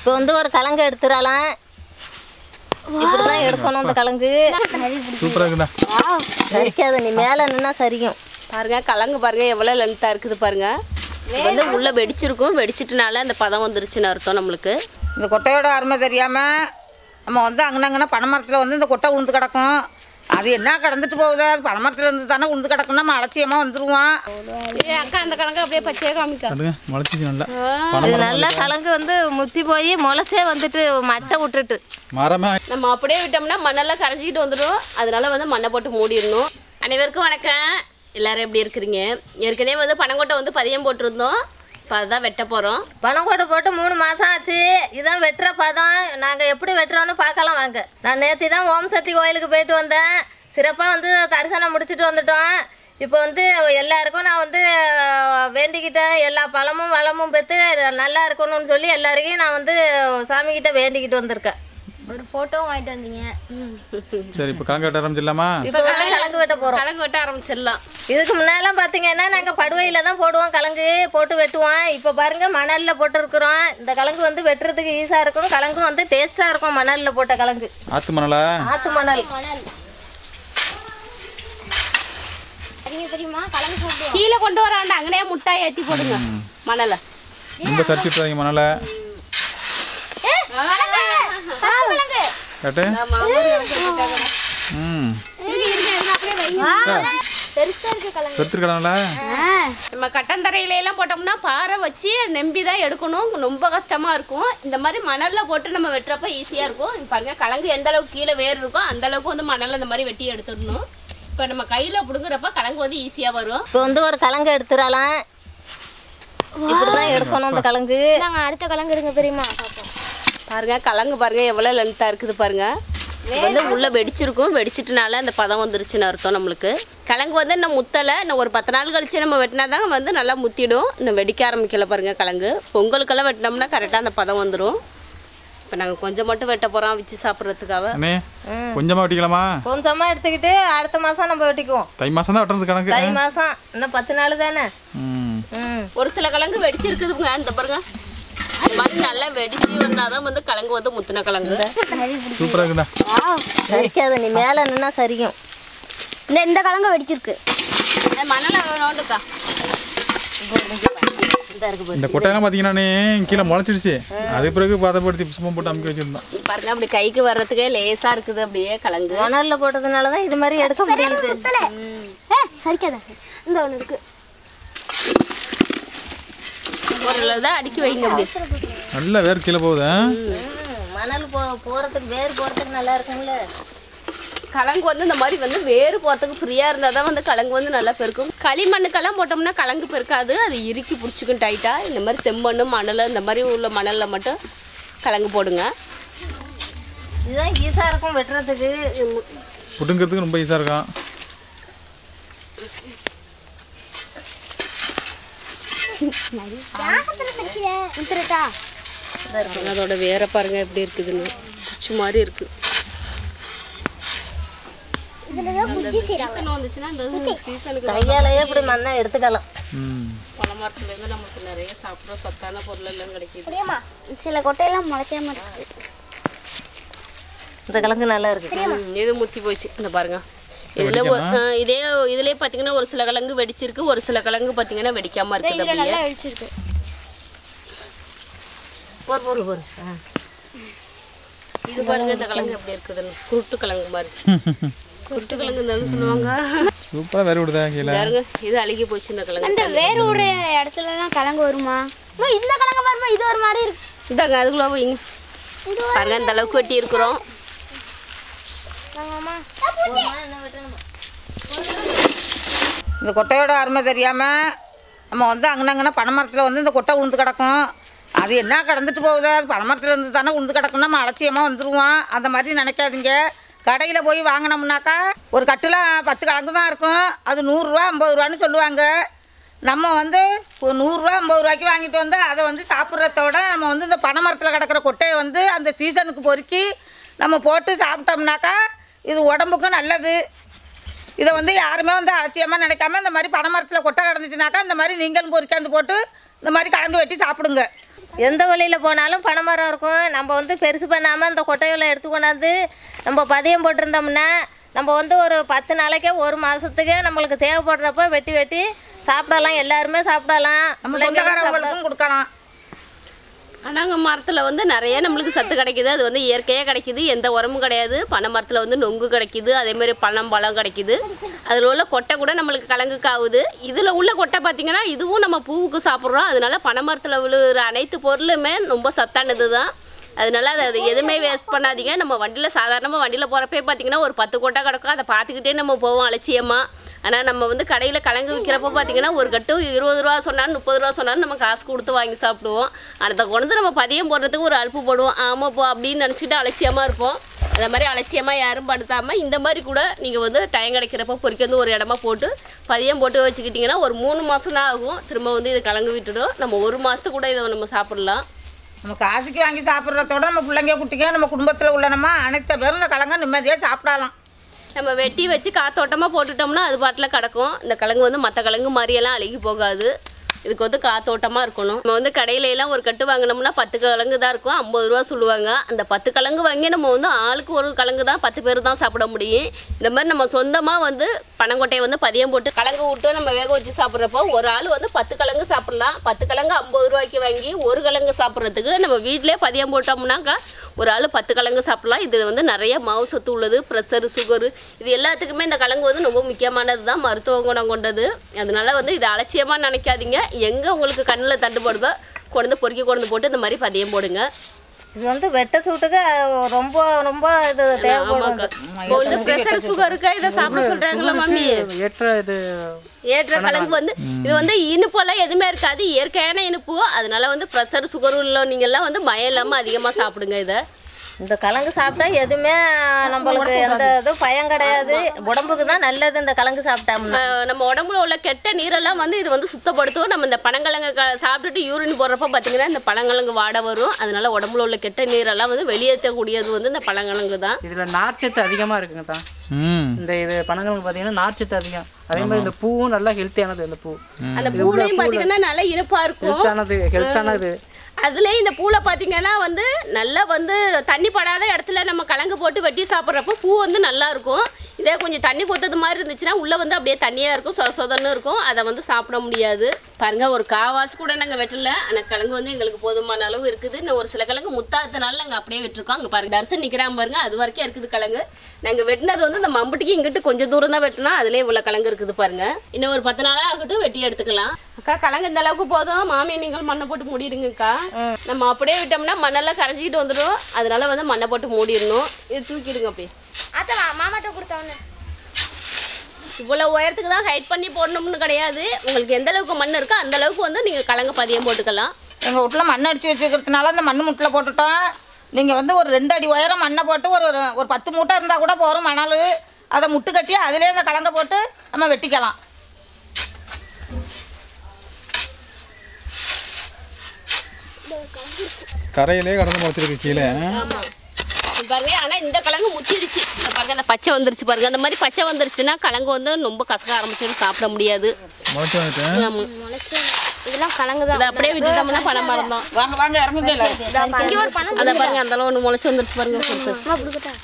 இப்போ வந்து ஒரு கலங்கு எடுத்துடலாம் இப்படிதான் எடுக்கணும் அந்த கலங்கு சூப்பராக இருக்குண்ணா சரிக்காது நீ மேலே நின்னா சரிக்கும் பாருங்க கலங்கு பாருங்க எவ்வளோ லென்த்தாக இருக்குது பாருங்க இது வந்து உள்ள வெடிச்சிருக்கும் வெடிச்சிட்டனால அந்த பதம் வந்துருச்சுன்னு அர்த்தம் நம்மளுக்கு இந்த கொட்டையோட அருமை தெரியாமல் நம்ம வந்து அங்கனங்கன்னா பனைமரத்தில் வந்து இந்த கொட்டை உளுந்து கிடக்கும் அது என்ன கடந்துட்டு போகுது அது பனைமரத்தில் இருந்து தானே உளுந்து கிடக்கும் நம்ம அலட்சியமாக வந்துடுவோம் ஏய், அக்கா அந்த கலங்கு அப்படியே பச்சையாக காமிக்கா கண்டுங்க முளைச்சிச்சு நல்லா இது நல்லா கலங்கு வந்து முத்தி போய் முளைச்சே வந்துட்டு மட்டை விட்டுட்டு மரமே நம்ம அப்படியே விட்டோம்னா மண்ணெல்லாம் கரைஞ்சிக்கிட்டு வந்துடும் அதனால வந்து மண்ணை போட்டு மூடிடணும் அனைவருக்கும் வணக்கம் எல்லாரும் எப்படி இருக்கிறீங்க ஏற்கனவே வந்து பனங்கொட்டை வந்து பதியம் போட்டிருந்தோம் இப்போ அதுதான் வெட்ட போகிறோம் பனங்கோட்டை போட்டு மூணு மாதம் ஆச்சு இதான் வெட்டுற பதம் நாங்கள் எப்படி வெட்டுறோன்னு பார்க்கலாம் வாங்க நான் நேற்று தான் ஓம் சக்தி கோயிலுக்கு போயிட்டு வந்தேன் சிறப்பாக வந்து தரிசனம் முடிச்சுட்டு வந்துட்டோம் இப்போ வந்து எல்லாருக்கும் நான் வந்து வேண்டிக்கிட்டேன் எல்லா பழமும் வளமும் பெற்று நல்லா இருக்கணும்னு சொல்லி எல்லாருக்கும் நான் வந்து சாமிக்கிட்ட வேண்டிக்கிட்டு வந்திருக்கேன் ஒரு ஃபோட்டோ வாங்கிட்டு வந்தீங்க சரி இப்போ கலங்க கட்ட ஆரம்பிச்சிடலாமா இப்போ வந்து கலங்கு வெட்ட போகிறோம் கலங்கு வெட்ட ஆரம்பிச்சிடலாம் இதுக்கு முன்னெல்லாம் பார்த்தீங்கன்னா நாங்கள் படுவையில் தான் போடுவோம் கலங்கு போட்டு வெட்டுவோம் இப்போ பாருங்க மணலில் போட்டுருக்குறோம் இந்த கலங்கு வந்து வெட்டுறதுக்கு ஈஸியாக இருக்கும் கலங்கும் வந்து டேஸ்ட்டாக இருக்கும் மணலில் போட்ட கலங்கு ஆற்று மணலா ஆற்று மணல் மணல் சரிங்க தெரியுமா கலந்து சாப்பிடுவோம் கீழே கொண்டு வர வேண்டாம் அங்கனே முட்டாய் ஏற்றி போடுங்க மணலை ரொம்ப சரிச்சுட்றாதீங்க மணலை கட்டு ம் பெருசா இருக்கு கலந்து செத்துருக்கலாம்ல நம்ம கட்டந்தரையில எல்லாம் போட்டோம்னா பாறை வச்சு நம்பி தான் எடுக்கணும் ரொம்ப கஷ்டமா இருக்கும் இந்த மாதிரி மணல்ல போட்டு நம்ம வெட்டுறப்ப ஈஸியா இருக்கும் இங்க பாருங்க கலங்கு எந்த அளவுக்கு கீழே வேர் இருக்கோ அந்த அளவுக்கு வந்து மணல்ல இந்த மாதிரி வெட்டி எடுத்துடணும் இப்போ நம்ம கையில பிடுங்குறப்ப கலங்கு வந்து ஈஸியா வரும் இப்போ வந்து ஒரு கலங்கு எடுத்துடலாம் இப்படி தான் எடுக்கணும் அந்த கலங்கு நாங்க அடுத்த கலங்கு எடுங்க தெரியுமா பார்ப்போம் பாருங்க கலங்கு பாருங்க எவ்வளவு லென்த்தா இருக்குது பாருங்க இது வந்து உள்ள வெடிச்சிருக்கும் வெடிச்சிட்டனால அந்த பதம் வந்துருச்சுன்னு அர்த்தம் நம்மளுக்கு கலங்கு வந்து இன்னும் முத்தலை இன்னும் ஒரு பத்து நாள் கழிச்சு நம்ம வெட்டினா தான் வந்து நல்லா முத்திடும் இன்னும் வெடிக்க ஆரம்பிக்கல பாருங்க கலங்கு பொங்கலுக்கெல்லாம் வெட்டினோம்னா கரெக்டாக அந்த பதம் வந்துடும் இப்போ நாங்கள் கொஞ்சம் மட்டும் வெட்ட போகிறோம் வச்சு சாப்பிட்றதுக்காக அண்ணே கொஞ்சமாக வெட்டிக்கலாமா கொஞ்சமாக எடுத்துக்கிட்டு அடுத்த மாதம் நம்ம வெட்டிக்குவோம் தை மாதம் தான் வெட்டுறது கணக்கு தை மாதம் இன்னும் பத்து நாள் தானே ம் ம் ஒரு சில கலங்கு வெடிச்சிருக்குதுங்க இந்த பாருங்க இந்த மாதிரி நல்லா வெடிச்சு வந்தால் தான் வந்து கலங்கு வந்து முத்தின கலங்கு சூப்பராக இருக்குண்ணா சரிக்காது நீ மேலே நின்னா சரிக்கும் இந்த இந்த கலங்கு வெடிச்சிருக்கு மணலை நோண்டுக்கா இந்த கொட்டையெல்லாம் பார்த்தீங்கன்னா கீழே முளைச்சிடுச்சு அது பிறகு பதப்படுத்தி சும்மா போட்டு அமுக்கி வச்சுருந்தோம் பாருங்க அப்படி கைக்கு வர்றதுக்கே லேசாக இருக்குது அப்படியே கலங்கு மணலில் போட்டதுனால தான் இது மாதிரி எடுக்க முடியுது ஏ சரிக்காத இந்த ஒன்று இருக்கு ஒரு தான் அடுக்கி வைங்க அப்படி நல்லா வேர் கீழே போகுது ஆ? ம், மணல் போ போகிறதுக்கு வேர் போகிறதுக்கு நல்லா இருக்கும்ல கலங்கு வந்து இந்த மாதிரி வந்து வேறு போகிறதுக்கு ஃப்ரீயாக இருந்தால் தான் வந்து கலங்கு வந்து நல்லா பெருக்கும் களிமண்ணுக்கெல்லாம் போட்டோம்னா கலங்கு பெருக்காது அது இறுக்கி பிடிச்சிக்கும் டைட்டாக இந்த மாதிரி செம்மண்ணு மணல் இந்த மாதிரி உள்ள மணலில் மட்டும் கலங்கு போடுங்க இதுதான் ஈஸியாக இருக்கும் வெட்டுறதுக்கு புட்டுங்கிறதுக்கு ரொம்ப ஈஸியாக இருக்கும் வித்துருட்டா அதோட வேற பாருங்க எப்படி இருக்குதுன்னு குச்சி மாதிரி இருக்கு சீசன் வந்துச்சுன்னா இந்த சீசனுக்கு கையாலேயே இப்படி மண்ணை எடுத்துக்கலாம் ம் பழ மரத்துலேருந்து நமக்கு நிறைய சாப்பிட்ற சத்தான பொருள் எல்லாம் கிடைக்குது தெரியுமா சில கொட்டையெல்லாம் முளைக்காம இருக்கு இந்த கிழங்கு நல்லா இருக்கு ம், இது முத்தி போச்சு இந்த பாருங்க இதுல ஒரு ஆ, இதே இதுலயே பாத்தீங்கன்னா ஒரு சில கிழங்கு வெடிச்சிருக்கு ஒரு சில கிழங்கு பாத்தீங்கன்னா வெடிக்காம இருக்குது இதுல அப்படியே நல்லா வெடிச்சிருக்கு பொறு பொறு பொறு ஆ இது பாருங்க இந்த கிழங்கு எப்படி இருக்குதுன்னு குருட்டு கிழங்கு மாதிரி குருட்டு கிழங்கு தானே சொல்லுவாங்க சூப்பராக வேர் விடுதா கீழே பாருங்க இது அழுகி போச்சு இந்த கிழங்கு அந்த வேறு ஒரு இடத்துலலாம் கலங்கு வருமா அம்மா, இந்த கலங்கு பாருமா இது ஒரு மாதிரி இருக்கு இந்தாங்க அதுக்குள்ள வைங்க பாருங்க இந்த அளவுக்கு வெட்டி இருக்கிறோம் வாங்கம்மா. இந்த கொட்டையோட அருமை தெரியாமல் நம்ம வந்து அங்கனங்கன்னா பனைமரத்தில் வந்து இந்த கொட்டை உளுந்து கிடக்கும் அது என்ன கடந்துட்டு போகுது அது பனைமரத்தில் இருந்து தானே உளுந்து கிடக்கும் நம்ம அலட்சியமாக வந்துடுவோம் அந்த மாதிரி நினைக்காதீங்க கடையில் போய் வாங்கினோம்னாக்கா ஒரு கட்டில் பத்து கலங்கு தான் இருக்கும் அது நூறுரூவா ஐம்பது ரூபான்னு சொல்லுவாங்க நம்ம வந்து ஒரு நூறுரூவா ஐம்பது ரூபாய்க்கு வாங்கிட்டு வந்து அதை வந்து சாப்பிட்றத விட நம்ம வந்து இந்த பனைமரத்தில் கிடக்கிற கொட்டையை வந்து அந்த சீசனுக்கு பொறுக்கி நம்ம போட்டு சாப்பிட்டோம்னாக்கா இது உடம்புக்கும் நல்லது இதை வந்து யாருமே வந்து அலட்சியமாக நினைக்காம இந்த மாதிரி பனைமரத்தில் கொட்டை கிடந்துச்சுனாக்கா இந்த மாதிரி நீங்களும் பொறிக்காந்து போட்டு இந்த மாதிரி கலந்து வெட்டி சாப்பிடுங்க எந்த வழியில் போனாலும் பனைமரம் இருக்கும் நம்ம வந்து பெருசு பண்ணாமல் இந்த கொட்டைகளை எடுத்து கொண்டாந்து நம்ம பதியம் போட்டிருந்தோம்னா நம்ம வந்து ஒரு பத்து நாளைக்கே ஒரு மாதத்துக்கே நம்மளுக்கு தேவைப்படுறப்ப வெட்டி வெட்டி சாப்பிடலாம் எல்லாருமே சாப்பிடலாம் நம்ம பிள்ளைங்களும் சாப்பிடலாம். சொந்தக்காரவங்களுக்கும் கொடுக்கலாம் பனங்க மரத்தில் வந்து நிறைய நம்மளுக்கு சத்து கிடைக்குது அது வந்து இயற்கையாக கிடைக்குது எந்த உரமும் கிடையாது பனை மரத்தில் வந்து நொங்கு கிடைக்குது அதே மாதிரி பழம் பழம் கிடைக்குது அதில் உள்ள கொட்டை கூட நம்மளுக்கு கலங்குக்கு ஆகுது இதில் உள்ள கொட்டை பார்த்திங்கன்னா இதுவும் நம்ம பூவுக்கு சாப்பிட்றோம் அதனால பனை மரத்தில் விழுகிற அனைத்து பொருளுமே ரொம்ப சத்தானது தான் அதனால அதை அது எதுவுமே வேஸ்ட் பண்ணாதீங்க நம்ம வண்டியில் சாதாரணமாக வண்டியில் போகிறப்பே பார்த்தீங்கன்னா ஒரு பத்து கொட்டை கிடக்கும் அதை பார்த்துக்கிட்டே நம்ம போவோம் அலட்சியமாக ஆனால் நம்ம வந்து கடையில் கலங்கு விற்கிறப்ப பார்த்தீங்கன்னா ஒரு கட்டு இருபது ரூபா சொன்னாலும் முப்பது ரூபா சொன்னாலும் நம்ம காசு கொடுத்து வாங்கி சாப்பிடுவோம் அதை கொண்டு நம்ம பதியம் போடுறதுக்கு ஒரு அலுப்பு போடுவோம் ஆமாம் போ அப்படின்னு நினச்சிக்கிட்டு அலட்சியமாக இருப்போம் அந்த மாதிரி அலட்சியமாக யாரும் படுத்தாமல் இந்த மாதிரி கூட நீங்கள் வந்து டைம் கிடைக்கிறப்ப பொறுக்கி வந்து ஒரு இடமா போட்டு பதியம் போட்டு வச்சுக்கிட்டிங்கன்னா ஒரு மூணு மாதம் தான் ஆகும் திரும்ப வந்து இது கலங்கு விட்டுடும் நம்ம ஒரு மாதத்துக்கு கூட இதை நம்ம சாப்பிடலாம் நம்ம காசுக்கு வாங்கி சாப்பிட்றதோட நம்ம பிள்ளைங்க குட்டிங்க நம்ம குடும்பத்தில் உள்ளனமா அனைத்து பேரும் இந்த கிழங்க நிம்மதியாக சாப்பிடலாம் நம்ம வெட்டி வச்சு காத்தோட்டமாக போட்டுட்டோம்னா அது பாட்டில் கிடக்கும் இந்த கிழங்கு வந்து மற்ற கிழங்கு மாதிரியெல்லாம் அழுகி போகாது இதுக்கு வந்து காத்தோட்டமாக இருக்கணும் நம்ம வந்து கடையில எல்லாம் ஒரு கட்டு வாங்கினோம்னா பத்து கிழங்கு தான் இருக்கும் ஐம்பது ரூபா சொல்லுவாங்க அந்த பத்து கிழங்கு வாங்கி நம்ம வந்து ஆளுக்கு ஒரு கிழங்கு தான் பத்து பேர் தான் சாப்பிட முடியும் இந்த மாதிரி நம்ம சொந்தமாக வந்து பனங்கொட்டையை வந்து பதியம் போட்டு கிழங்கு விட்டு நம்ம வேக வச்சு சாப்பிட்றப்போ ஒரு ஆள் வந்து பத்து கிழங்கு சாப்பிடலாம் பத்து கிழங்கு ஐம்பது ரூபாய்க்கு வாங்கி ஒரு கிழங்கு சாப்பிட்றதுக்கு நம்ம வீட்டிலே பதியம் போட்டோம்னாக்கா ஒரு ஆள் பத்து கிழங்கு சாப்பிடலாம் இதில் வந்து நிறைய மாவு சத்து உள்ளது ப்ரெஷர் சுகரு இது எல்லாத்துக்குமே இந்த கிழங்கு வந்து ரொம்ப முக்கியமானது தான் மருத்துவ குணம் கொண்டது அதனால வந்து இதை அலட்சியமாக நினைக்காதீங்க எங்கே உங்களுக்கு கண்ணில் தட்டுப்படுதோ கொண்டு பொறுக்கி கொண்டு போட்டு இந்த மாதிரி பதியம் போடுங்க இது வந்து வெட்ட சூட்டுக்கு அஹ், ரொம்ப ரொம்ப இது தேவைப்படும் ஆமாக்கா இப்போ வந்து ப்ரெஷர் சுகருக்கு இதை சாப்பிட சொல்கிறாங்களா மம்மி ஏற்ற இது ஏற்ற கிழங்கு வந்து இது வந்து இனிப்பெல்லாம் எதுவுமே இருக்காது இயற்கையான இனிப்பு அதனால வந்து ப்ரெஷர் சுகர் உள்ள நீங்கள்லாம் வந்து பயம் இல்லாமல் அதிகமாக சாப்பிடுங்க இதை இந்த கிழங்கு சாப்பிட்டா எதுவுமே நம்மளுக்கு எந்த இதுவும் பயம் கிடையாது உடம்புக்கு தான் நல்லது இந்த கிழங்கு சாப்பிட்டோம்னா ஆஹ் நம்ம உடம்புல உள்ள கெட்ட நீரெல்லாம் வந்து இது வந்து சுத்தப்படுத்தும் நம்ம இந்த பனங்கிழங்கு க- சாப்பிட்டுட்டு யூரின் போடுறப்ப பார்த்தீங்கன்னா இந்த பனங்கிழங்கு வாடை வரும் அதனால உடம்புல உள்ள கெட்ட நீரெல்லாம் வந்து வெளியேற்றக்கூடியது வந்து இந்த பனங்கிழங்கு தான் இதில் நார்ச்சத்து அதிகமாக இருக்குங்க தான் ம் இந்த இது பனங்கிழங்கு பார்த்தீங்கன்னா நார்ச்சத்து அதிகம் அதே மாதிரி இந்த பூவும் நல்லா ஹெல்த்தியானது இந்த பூ அந்த பூலையும் பார்த்தீங்கன்னா நல்லா இனிப்பா இருக்கும் ஹெல்த்தானது ஹெல்த்தானது அதுலேயும் இந்த பூவில் பார்த்தீங்கன்னா வந்து நல்லா வந்து தண்ணி படாத இடத்துல நம்ம கலங்கு போட்டு வெட்டி சாப்பிட்றப்போ பூ வந்து நல்லா இருக்கும் இதே கொஞ்சம் தண்ணி கொத்தது மாதிரி இருந்துச்சுன்னா உள்ளே வந்து அப்படியே தண்ணியாக இருக்கும் சொத சொதன்னு இருக்கும் அதை வந்து சாப்பிட முடியாது பாருங்க ஒரு காவாசி கூட நாங்கள் வெட்டல ஆனால் கிழங்கு வந்து எங்களுக்கு போதுமான அளவு இருக்குது இன்னும் ஒரு சில கிழங்கு முத்தாத்தனால நாங்கள் அப்படியே விட்டுருக்கோம் அங்கே பாருங்க தரிசனம் நிற்கிறான் பாருங்க அது வரைக்கும் இருக்குது கிழங்கு நாங்கள் வெட்டினது வந்து இந்த மம்பட்டிக்கு இங்கிட்டு கொஞ்சம் தூரம் தான் வெட்டினா அதுலேயே இவ்வளோ கிழங்கு இருக்குது பாருங்க இன்னும் ஒரு பத்து நாளாக ஆகட்டும் வெட்டி எடுத்துக்கலாம் அக்கா கிழங்கு இந்த அளவுக்கு போதும் மாமி நீங்கள் மண்ணை போட்டு மூடிடுங்கக்கா நம்ம அப்படியே விட்டோம்னா மண்ணெல்லாம் கரைஞ்சிக்கிட்டு வந்துடும் அதனால வந்து மண்ணை போட்டு மூடிடணும் இது தூக்கிடுங்க அப்படியே அத்தை மாமாட்ட கொடுத்தவொன்னு இவ்வளோ உயரத்துக்கு தான் ஹைட் பண்ணி போடணும்னு கிடையாது உங்களுக்கு எந்த அளவுக்கு மண் இருக்கோ அந்த அளவுக்கு வந்து நீங்கள் கிழங்கு பதியம் போட்டுக்கலாம் எங்கள் வீட்டில் மண் அடித்து வச்சுக்கிறதுனால அந்த மண் முட்டில் போட்டுட்டோம் நீங்கள் வந்து ஒரு ரெண்டு அடி உயரம் மண்ணை போட்டு ஒரு ஒரு பத்து மூட்டை இருந்தால் கூட போகிறோம் மணல் அதை முட்டு கட்டி அதிலே அந்த கலங்க போட்டு நம்ம வெட்டிக்கலாம் கரையிலே கடந்து முளைச்சிருக்கு கீழே ஆமாம் பாருங்க ஆனால் இந்த கிழங்கு முத்திடுச்சு இந்த பாருங்க அந்த பச்சை வந்துருச்சு பாருங்க அந்த மாதிரி பச்சை வந்துருச்சுன்னா கிழங்கு வந்து ரொம்ப கசக்க ஆரம்பிச்சிடும் சாப்பிட முடியாது முளைச்சி வந்துட்டு ஆமாம் முளைச்சு இதெல்லாம் கலங்கு தான் அதை அப்படியே விட்டுட்டோம்னா பணம் மரம் தான் வாங்க வாங்க இறங்குங்க எல்லாரும். இங்கே ஒரு பணம் அதை பாருங்க அந்த அளவு ஒன்று முளைச்சி வந்துருச்சு பாருங்க கொடுத்து அம்மா கொடுக்கட்டா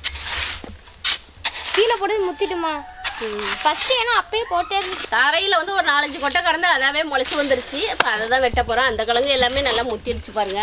கீழே போட்டு முத்திட்டுமா ஃபர்ஸ்ட் ஏன்னா அப்பயே போட்டே இருந்துச்சு தரையில் வந்து ஒரு நாலஞ்சு கொட்டை கடந்து அதாவே முளைச்சி வந்துருச்சு இப்போ அதை தான் வெட்ட போகிறோம் அந்த கிழங்கு எல்லாமே நல்லா முத்திடுச்சு பாருங்க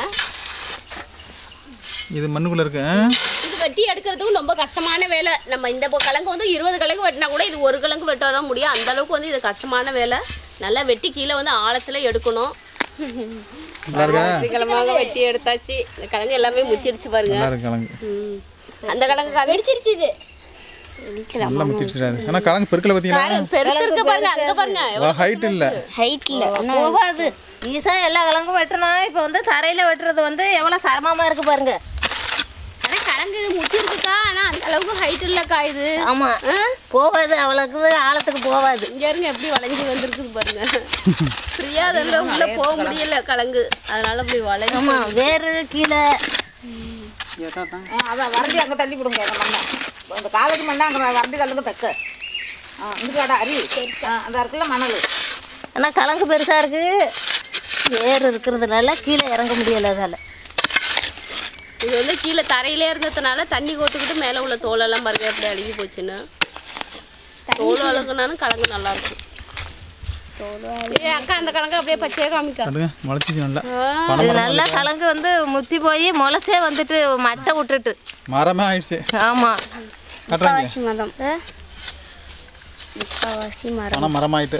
இது மண்ணுக்குள்ள இருக்கு ஆ? இது வெட்டி எடுக்கிறதுக்கும் ரொம்ப கஷ்டமான வேலை நம்ம இந்த பொ- கிழங்கு வந்து இருபது கிழங்கு வெட்டினா கூட இது ஒரு கிழங்கு வெட்ட தான் முடியும் அந்த அளவுக்கு வந்து இது கஷ்டமான வேலை நல்லா வெட்டி கீழே வந்து ஆழத்தில் எடுக்கணும் நல்லா இருக்கா சீக்கிரமாக வெட்டி எடுத்தாச்சு இந்த கிழங்கு எல்லாமே முத்திடுச்சு பாருங்க நல்லா இருக்கு கிழங்கு ம். அந்த கிழங்கு வெடிச்சிருச்சு இது நல்லா முத்திடுச்சிடாது ஆனால் கிழங்கு பெருக்கல பார்த்தீங்களா பெருத்து இருக்கு பாருங்க அங்க பாருங்க ஹைட் இல்லை ஹைட்டில் போகாது ஈஸியாக எல்லா கிழங்கும் வெட்டணும் இப்போ வந்து தரையில் வெட்டுறது வந்து எவ்வளோ சிரமமாக இருக்குது பாருங்க ஆனா கிழங்கு இது முத்தி இருக்குக்கா ஆனா அந்த அளவுக்கு ஹைட் இல்லக்கா இது ஆமாம் ஆ? போகாது அவ்வளோக்கு ஆழத்துக்கு போகாது இங்க இருங்க எப்படி வளைஞ்சு வந்திருக்குது பாருங்க ஃப்ரீயா அதில் உள்ள போக முடியல கிழங்கு அதனால அப்படி வளைஞ்சு ஆமாம் வேறு கீழே ஏட்டா தான் ஆ, அதான் வரண்டி அங்கே தள்ளி விடுங்க அந்த மண்ணை இந்த காலேஜ் மண்ணை அங்கே வரண்டி தள்ளுங்க தக்க ஆ இங்கே அரி ஆ அந்த இருக்குல்ல மணல் ஆனால் கிழங்கு பெருசாக இருக்குது வேர் இருக்கிறதுனால கீழே இறங்க முடியலை அதால் இது வந்து கீழே தரையிலே இருந்ததுனால தண்ணி கொட்டுக்கிட்டு மேலே உள்ள தோலெல்லாம் பாருங்க எப்படி அழுகி போச்சுன்னு தோல் அழுகுனாலும் கிழங்கு நல்லா இருக்கும் ஏய் அக்கா அந்த கிழங்கு அப்படியே பச்சையாக காமிக்கா கட்டுங்க முளைச்சிச்சு நல்லா இது நல்லா கலங்கு வந்து முத்தி போய் முளைச்சே வந்துட்டு மட்டை விட்டுட்டு மரமே ஆயிடுச்சு ஆமாம் கட்டுறாங்க மரம் முக்காவாசி மரம் ஆனால் மரமாயிட்டு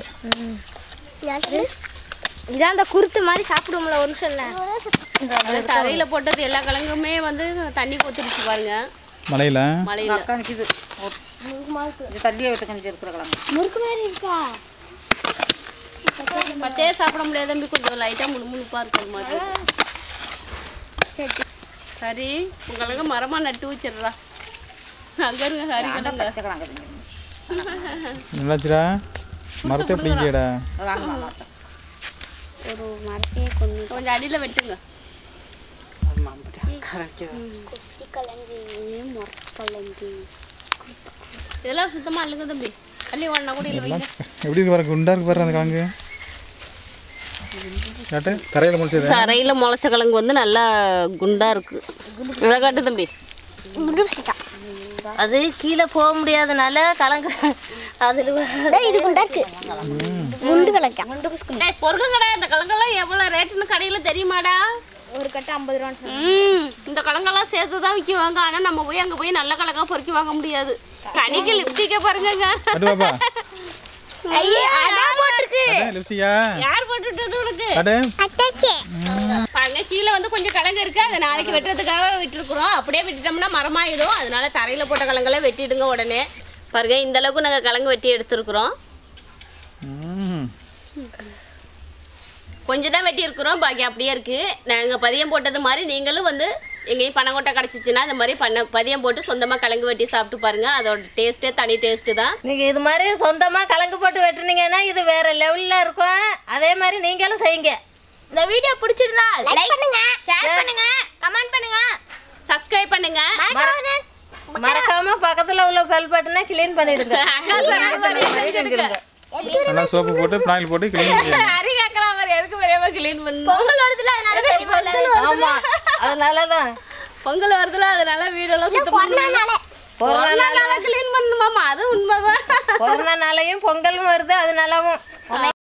இதான் அந்த குருத்து மாதிரி சாப்பிடுவோம்ல ஒரு நிமிஷம் இல்லை தரையில் போட்டது எல்லா கிழங்குமே வந்து தண்ணி கொத்துருச்சு பாருங்க மலையில் மலையில் அக்கா நிற்கிது இது தள்ளியே விட்டு கஞ்சி இருக்கிற கிழங்கு முறுக்கு மாதிரி இருக்கா பச்சையே சாப்பிட முடியாது தம்பி கொஞ்சம் லைட்டாக முணுமுணுப்பாக இருக்கிற மாதிரி சரி உங்களுக்கு மரமாக நட்டு வச்சிடுறா அங்கே இருங்க ஹரி கிழங்கு பச்சை கிழங்கு திங்க நல்லாச்சுடா மரத்தை பிடிக்கடா வாங்க மாமா ஒரு மரத்தையே கொண்டு கொஞ்சம் அடியில் வெட்டுங்க குட்டி கலங்கு முறக்கலங்கு இதெல்லாம் சுத்தமாக இல்லைங்க தம்பி அள்ளி ஒன்றா கூட இல்லை வைங்க எப்படி இருக்கு பாரு குண்டா இருக்கு பாரு அந்த கிழங்கு காட்டு தரையில் முளைச்சது தரையில் முளைச்ச கிழங்கு வந்து நல்லா குண்டாக இருக்கு இதை காட்டு தம்பி அது கீழே போக முடியாதனால கலங்கு அதில் இது குண்டா இருக்கு குண்டு கலக்கா குண்டு குஸ்கு டேய் பொருளும் கடை இந்த கிழங்கெல்லாம் எவ்வளோ ரேட்டுன்னு கடையில் தெரியுமாடா ஒரு கட்டு ஐம்பது ரூபான்னு ம் இந்த கிழங்கெல்லாம் சேர்த்து தான் விற்குவாங்க ஆனால் நம்ம போய் அங்கே போய் நல்ல கிழங்கா பொறுக்கி வாங்க முடியாது கனிக்கு லிப்ஸ்டிக்கை பாருங்கங்க கட்டு பாப்பா ஐயே அதான் போட்டிருக்கு கட்டு லிப்ஸ்டிக்கா யார் போட்டுட்டது உனக்கு கட்டு அட்டாச்சே பாருங்க கீழே வந்து கொஞ்சம் கிழங்கு இருக்கு அதை நாளைக்கு வெட்டுறதுக்காக விட்டுருக்குறோம் அப்படியே விட்டுட்டோம்னா மரமாயிடும் அதனால தரையில் போட்ட கிழங்கெல்லாம் வெட்டிடுங்க உடனே பாருங்க இந்த அளவுக்கு நாங்கள் கிழங்கு வெட்டி எடுத்துருக்குறோம் ம் கொஞ்சம் தான் வெட்டி இருக்கிறோம் பாக்கி அப்படியே இருக்கு நாங்கள் பதியம் போட்டது மாதிரி நீங்களும் வந்து எங்கேயும் பனங்கொட்டை கிடச்சிச்சின்னா இந்த மாதிரி பண்ண பதியம் போட்டு சொந்தமாக கிழங்கு வெட்டி சாப்பிட்டு பாருங்க அதோட டேஸ்ட்டே தனி டேஸ்ட்டு தான் நீங்கள் இது மாதிரி சொந்தமாக கலங்கு போட்டு வெட்டுனீங்கன்னா இது வேற லெவலில் இருக்கும் அதே மாதிரி நீங்களும் செய்யுங்க இந்த வீடியோ பிடிச்சிருந்தா லைக் பண்ணுங்க ஷேர் பண்ணுங்க கமெண்ட் பண்ணுங்க சப்ஸ்கிரைப் பண்ணுங்க மறக்காம பக்கத்தில் உள்ள பெல் பட்டனை கிளீன் பண்ணிடுங்க அக்கா சொன்ன மாதிரி செஞ்சிருங்க நல்லா சோப்பு போட்டு பினாயில் போட்டு கிளீன் பண்ணி ஹரி கேட்குற மாதிரி எதுக்கு பெரியவா கிளீன் பண்ணணும் பொங்கல் வருதுல அதனால தெரியுமா ஆமாம் அதனால தான் பொங்கல் வருதுல அதனால வீடெல்லாம் சுத்தம் பண்ணணும் கொரோனா கிளீன் பண்ணணுமாமா அது உண்மைதான் கொரோனானாலையும் பொங்கலும் வருது அதனாலவும்